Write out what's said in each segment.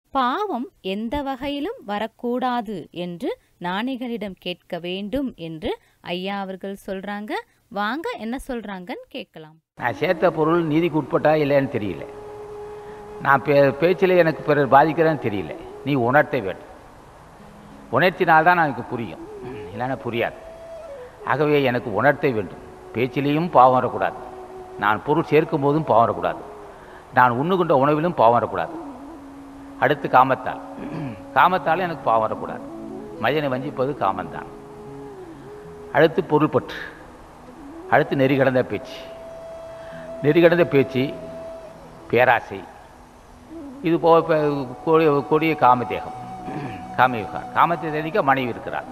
பாவம் எந்த வகையிலும் வரக்கூடாது என்று ஞானிகளிடம் கேட்க வேண்டும் என்று ஐயா அவர்கள் சொல்றாங்க வாங்க என்ன சொல்றாங்கன்னு கேட்கலாம் நான் சேர்த்த பொருள் நீதிக்கு உட்பட்டா இல்லைன்னு தெரியல நான் பே பேச்சில் எனக்கு பிறர் பாதிக்கிறேன்னு தெரியல நீ உணர்த்த வேண்டும் உணர்த்தினால்தான் எனக்கு புரியும் இல்லைன்னா புரியாது ஆகவே எனக்கு உணர்த்த வேண்டும் பேச்சிலேயும் பாவம் வரக்கூடாது நான் பொருள் சேர்க்கும் போதும் பாவம் வரக்கூடாது நான் உண்ணுகின்ற உணவிலும் பாவம் வரக்கூடாது அடுத்து காமத்தால் காமத்தால் எனக்கு பாவம் வரக்கூடாது மனிதனை வஞ்சிப்பது காமந்தான் அடுத்து பொருள் பற்று அடுத்து நெறி கடந்த பேச்சு நெறி கடந்த பேச்சு பேராசை இது போக இப்போ கொடிய கொடிய காமதேகம் காமயுகா காமத்தை தெரிவிக்க மனைவி இருக்கிறார்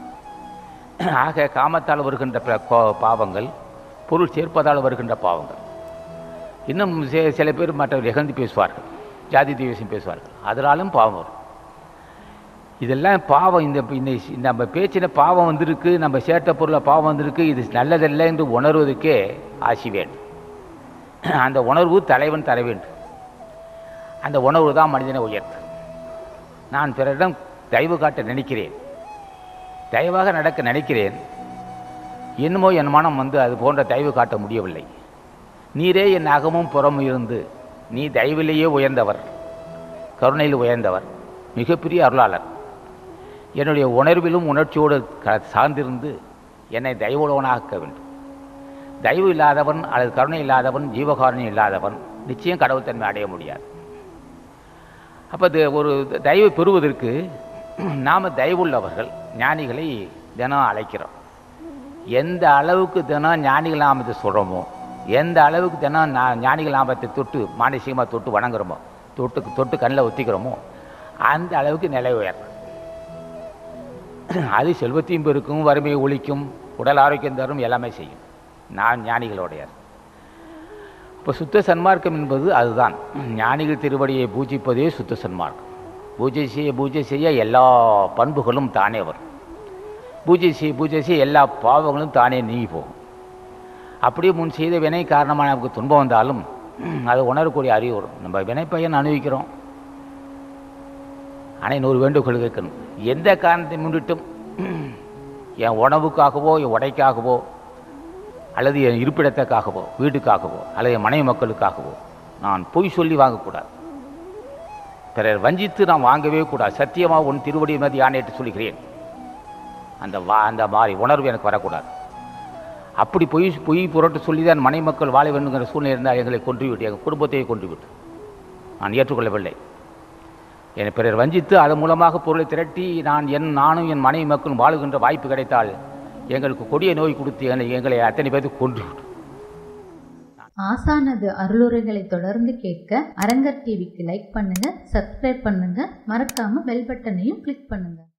ஆக காமத்தால் வருகின்ற ப- கோ- பாவங்கள் பொருள் சேர்ப்பதால் வருகின்ற பாவங்கள் இன்னும் சி- சில பேர் மற்றவர் இகழ்ந்து பேசுவார்கள் ஜாதி தேவசம் பேசுவார்கள் அதனாலும் பாவம் வரும் இதெல்லாம் பாவம் இந்த இந்த நம்ம பேச்சின பாவம் வந்திருக்கு நம்ம சேட்ட பொருளை பாவம் வந்திருக்கு இது நல்லதல்ல என்று உணர்வதற்கே ஆசி வேண்டும் அந்த உணர்வு தலைவன் தர வேண்டும் அந்த உணர்வு தான் மனிதனை உயர்த்து நான் பிறரிடம் தயவு காட்ட நினைக்கிறேன் தயவாக நடக்க நினைக்கிறேன் என்னமோ என் மனம் வந்து அது போன்ற தயவு காட்ட முடியவில்லை நீரே என் அகமும் புறமும் இருந்து நீ தயவிலேயே உயர்ந்தவர் கருணையில் உயர்ந்தவர் மிகப்பெரிய அருளாளர் என்னுடைய உணர்விலும் உணர்ச்சியோடு க சார்ந்திருந்து என்னை தயவுள்ளவனாக்க வேண்டும் தயவு இல்லாதவன் அல்லது கருணை இல்லாதவன் ஜீவகாருண்யம் இல்லாதவன் நிச்சயம் கடவுள் தன்மை அடைய முடியாது அப்போ இது ஒரு தயவை பெறுவதற்கு நாம் தயவுள்ளவர்கள் ஞானிகளை தினம் அழைக்கிறோம் எந்த அளவுக்கு தினம் ஞானிகள் நாமத்தை சொல்கிறோமோ எந்த அளவுக்கு தினம் நான் ஞானிகள் நாமத்தை தொட்டு மானசீகமாக தொட்டு வணங்குறோமோ தொட்டு தொட்டு கண்ணில் ஒத்திக்கிறோமோ அந்த அளவுக்கு நிலை உயர் அது செல்வத்தையும் பெருக்கும் வறுமையை ஒழிக்கும் உடல் ஆரோக்கியம் தரும் எல்லாமே செய்யும் நான் ஞானிகளுடையார் இப்போ சுத்த சன்மார்க்கம் என்பது அதுதான் ஞானிகள் திருவடியை பூஜிப்பதே சுத்த சன்மார்க்கம் பூஜை செய்ய பூஜை செய்ய எல்லா பண்புகளும் தானே வரும் பூஜை செய்ய பூஜை செய்ய எல்லா பாவங்களும் தானே நீங்கி போகும் அப்படியே முன் செய்த வினை காரணமாக நமக்கு துன்பம் வந்தாலும் அதை உணரக்கூடிய அறிவு வரும் நம்ம வினை பையன் அனுபவிக்கிறோம் ஆனால் இன்னொரு வேண்டுகோள் கேட்கணும் எந்த காரணத்தை முன்னிட்டும் என் உணவுக்காகவோ என் உடைக்காகவோ அல்லது என் இருப்பிடத்துக்காகவோ வீட்டுக்காகவோ அல்லது என் மனைவி மக்களுக்காகவோ நான் பொய் சொல்லி வாங்கக்கூடாது பிறர் வஞ்சித்து நான் வாங்கவே கூடாது சத்தியமாக உன் திருவடி மதி ஆணையிட்டு சொல்லுகிறேன் அந்த வா அந்த மாதிரி உணர்வு எனக்கு வரக்கூடாது அப்படி பொய் பொய் புரட்டு சொல்லி தான் மனை மக்கள் வாழ வேண்டுங்கிற சூழ்நிலை இருந்தால் எங்களை கொன்றுவிட்டு எங்கள் குடும்பத்தையே கொன்றுவிட்டு நான் ஏற்றுக்கொள்ளவில்லை என்னை பிறர் வஞ்சித்து அதன் மூலமாக பொருளை திரட்டி நான் என் நானும் என் மனைவி மக்களும் வாழுகின்ற வாய்ப்பு கிடைத்தால் எங்களுக்கு கொடிய நோய் கொடுத்து எங்களை எங்களை அத்தனை பேருக்கு கொன்றுவிட்டு ஆசானது அருளுரைகளை தொடர்ந்து கேட்க அரங்கர் டிவிக்கு லைக் பண்ணுங்க சப்ஸ்கிரைப் பண்ணுங்க மறக்காம பெல் பட்டனையும் கிளிக் பண்ணுங்க